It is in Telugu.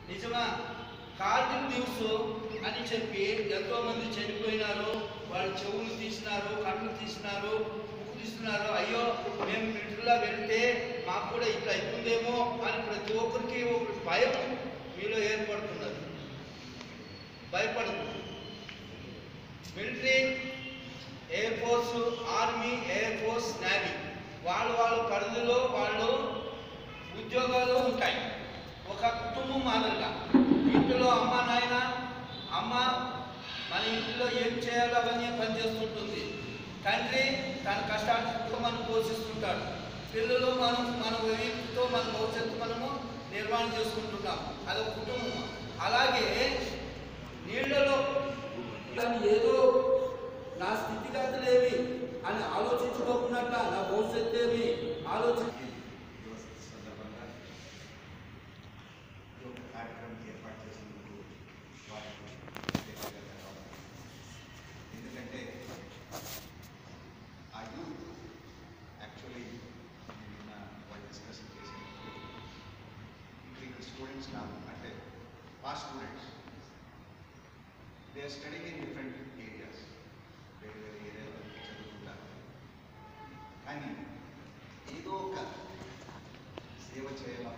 నిజమా కార్గిల్ దివస్ అని చెప్పి ఎంతో మంది చనిపోయినారు వాళ్ళ చెవులు తీసినారు కళ్ళు తీసినారు ముక్కు తీస్తున్నారు అయ్యో మేము మిలిటరీలో వెళ్తే మాకు కూడా ఇట్లా అవుతుందేమో అని ప్రతి ఒక్కరికి ఒక భయం మీలో ఏర్పడుతున్నది భయపడుతుంది military air force army air force navy వాళ్ళు వాళ్ళ పరిధిలో వాళ్ళు ఉద్యోగాలు ఉంటాయి ఒక కుటుంబం మాదిరిగా ఇంటిలో అమ్మ నాయన అమ్మ మన ఇంటిలో ఏం చేయాలో అవన్నీ పనిచేస్తుంటుంది తండ్రి తన కష్టాలతో మనం పోషిస్తుంటాడు పిల్లలు మనం మన వీటితో మన భవిష్యత్తు మనము నిర్మాణం చేసుకుంటున్నాం అదొక కుటుంబం అలాగే నీళ్లలో కానీ ఏదో నా స్థితిగతులు ఏమి అని ఆలోచించుకోకున్నట్ట నా భవిష్యత్తు ఏమి ఆలోచించి దివస్ సందర్భంగా ఈ యొక్క కార్యక్రమం ఏర్పాటు చేసినందుకు వారికి ప్రత్యేకంగా ధన్యవాదాలు ఎందుకంటే ఆ యూత్ యాక్చువల్లీ నిన్న వాళ్ళు డిస్కషన్ చేసినప్పుడు ఇక్కడ ఇక్కడ స్టూడెంట్స్ కాదు అంటే మా students they are studying in different areas వేరే వేరే ఏరియాలో చదువుకుంటారు కానీ ఏదో ఒక సేవ చేయాలా